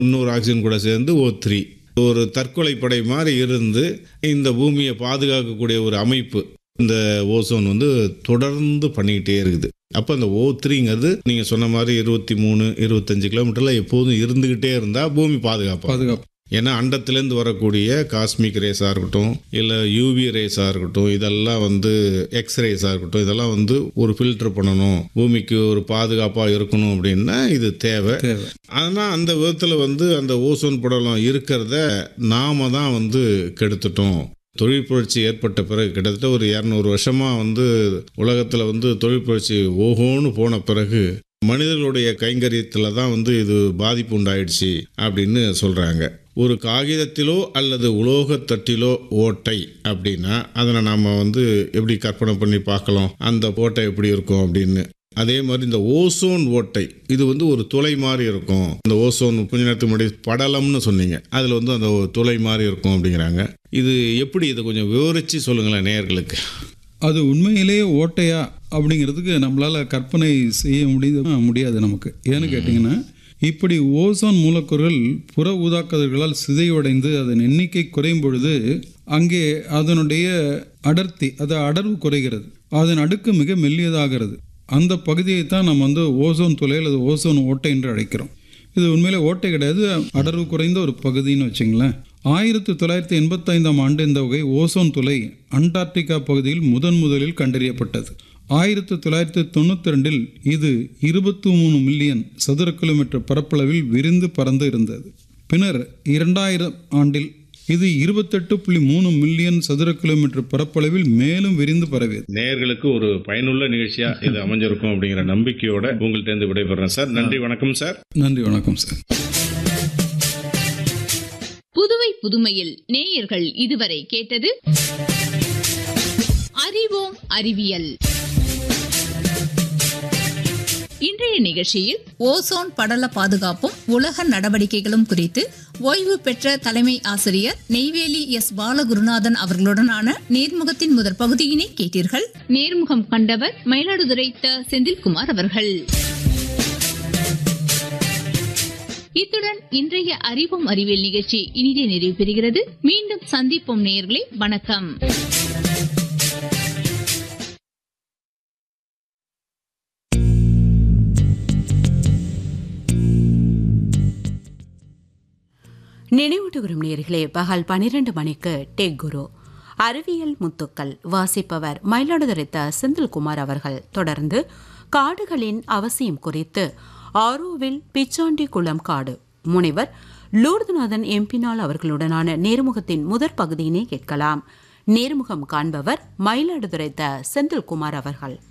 இன்னொரு ஆக்சிஜன் கூட சேர்ந்து ஓ த்ரீ ஒரு தற்கொலை படை மாதிரி இருந்து இந்த பூமியை பாதுகாக்கக்கூடிய ஒரு அமைப்பு இந்த ஓசோன் வந்து தொடர்ந்து பண்ணிக்கிட்டே இருக்குது அப்போ அந்த ஓ த்ரீங்கிறது நீங்கள் சொன்ன மாதிரி இருபத்தி மூணு இருபத்தஞ்சு கிலோமீட்டரில் எப்போதும் இருந்துக்கிட்டே இருந்தால் பூமி பாதுகாப்பாக பாதுகாப்பு ஏன்னா அண்டத்துலேருந்து வரக்கூடிய காஸ்மிக் ரேஸாக இருக்கட்டும் இல்லை யூவி ரேஸாக இருக்கட்டும் இதெல்லாம் வந்து எக்ஸ் ரேஸாக இருக்கட்டும் இதெல்லாம் வந்து ஒரு ஃபில்டர் பண்ணணும் பூமிக்கு ஒரு பாதுகாப்பாக இருக்கணும் அப்படின்னா இது தேவை தேவை ஆனால் அந்த விதத்தில் வந்து அந்த ஓசோன் படலம் இருக்கிறத நாம தான் வந்து கெடுத்துட்டோம் தொழில் புரட்சி ஏற்பட்ட பிறகு கிட்டத்தட்ட ஒரு இரநூறு வருஷமாக வந்து உலகத்தில் வந்து தொழில் புரட்சி ஓஹோன்னு போன பிறகு மனிதர்களுடைய கைங்கரியத்தில் தான் வந்து இது பாதிப்பு உண்டாயிடுச்சு அப்படின்னு சொல்கிறாங்க ஒரு காகிதத்திலோ அல்லது உலோகத்தட்டிலோ ஓட்டை அப்படின்னா அதனை நாம் வந்து எப்படி கற்பனை பண்ணி பார்க்கலாம் அந்த ஓட்டை எப்படி இருக்கும் அப்படின்னு அதே மாதிரி இந்த ஓசோன் ஓட்டை இது வந்து ஒரு துளை மாதிரி இருக்கும் இந்த ஓசோன் கொஞ்ச நேரத்துக்கு முன்னாடி படலம்னு சொன்னீங்க அதில் வந்து அந்த ஒரு துளை மாதிரி இருக்கும் அப்படிங்கிறாங்க இது எப்படி இதை கொஞ்சம் விவரித்து சொல்லுங்களேன் நேயர்களுக்கு அது உண்மையிலேயே ஓட்டையா அப்படிங்கிறதுக்கு நம்மளால் கற்பனை செய்ய முடியுது முடியாது நமக்கு ஏன்னு கேட்டிங்கன்னா இப்படி ஓசோன் மூலக்கூறுகள் புற ஊதாக்கதிர்களால் சிதைவடைந்து அதன் எண்ணிக்கை குறையும் பொழுது அங்கே அதனுடைய அடர்த்தி அது அடர்வு குறைகிறது அதன் அடுக்கு மிக மெல்லியதாகிறது அந்த பகுதியை தான் நம்ம வந்து ஓசோன் துளை அல்லது ஓசோன் ஓட்டை என்று அழைக்கிறோம் இது உண்மையிலே ஓட்டை கிடையாது அடர்வு குறைந்த ஒரு பகுதின்னு வச்சுங்களேன் ஆயிரத்தி தொள்ளாயிரத்தி எண்பத்தைந்தாம் ஆண்டு இந்த வகை ஓசோன் துளை அண்டார்டிகா பகுதியில் முதன் முதலில் கண்டறியப்பட்டது ஆயிரத்தி தொள்ளாயிரத்தி தொண்ணூற்றி ரெண்டில் இது இருபத்தி மூணு மில்லியன் சதுர கிலோமீட்டர் பரப்பளவில் விரிந்து பறந்து இருந்தது பின்னர் இரண்டாயிரம் ஆண்டில் இது இருபத்தெட்டு புள்ளி மூணு மில்லியன் சதுர கிலோமீட்டர் பரப்பளவில் மேலும் விரிந்து பரவியது நேயர்களுக்கு ஒரு பயனுள்ள நிகழ்ச்சியாக இது அமைஞ்சிருக்கும் அப்படிங்கிற நம்பிக்கையோட உங்கள்கிட்ட இருந்து விடைபெறேன் சார் நன்றி வணக்கம் சார் நன்றி வணக்கம் சார் புதுவை புதுமையில் நேயர்கள் இதுவரை கேட்டது அறிவோம் அறிவியல் இன்றைய நிகழ்ச்சியில் ஓசோன் படல பாதுகாப்பும் உலக நடவடிக்கைகளும் குறித்து ஓய்வு பெற்ற தலைமை ஆசிரியர் நெய்வேலி எஸ் பாலகுருநாதன் அவர்களுடனான நேர்முகத்தின் முதற் பகுதியினை கேட்டீர்கள் நேர்முகம் கண்டவர் மயிலாடுதுறை த செந்தில்குமார் அவர்கள் இத்துடன் இன்றைய அறிவோம் அறிவியல் நிகழ்ச்சி இனிதே நிறைவு பெறுகிறது மீண்டும் சந்திப்போம் நேயர்களே வணக்கம் நினைவூட்டுகிறோம் நேர்களே பகல் பனிரெண்டு மணிக்கு டெக் குரு அறிவியல் முத்துக்கள் வாசிப்பவர் மயிலாடுதுறை த செந்தில்குமார் அவர்கள் தொடர்ந்து காடுகளின் அவசியம் குறித்து ஆரோவில் பிச்சாண்டி குளம் காடு முனைவர் லூர்துநாதன் எம்பினால் அவர்களுடனான நேர்முகத்தின் முதற் பகுதியினை கேட்கலாம் நேர்முகம் காண்பவர் மயிலாடுதுறை த செந்தில்குமார் அவர்கள்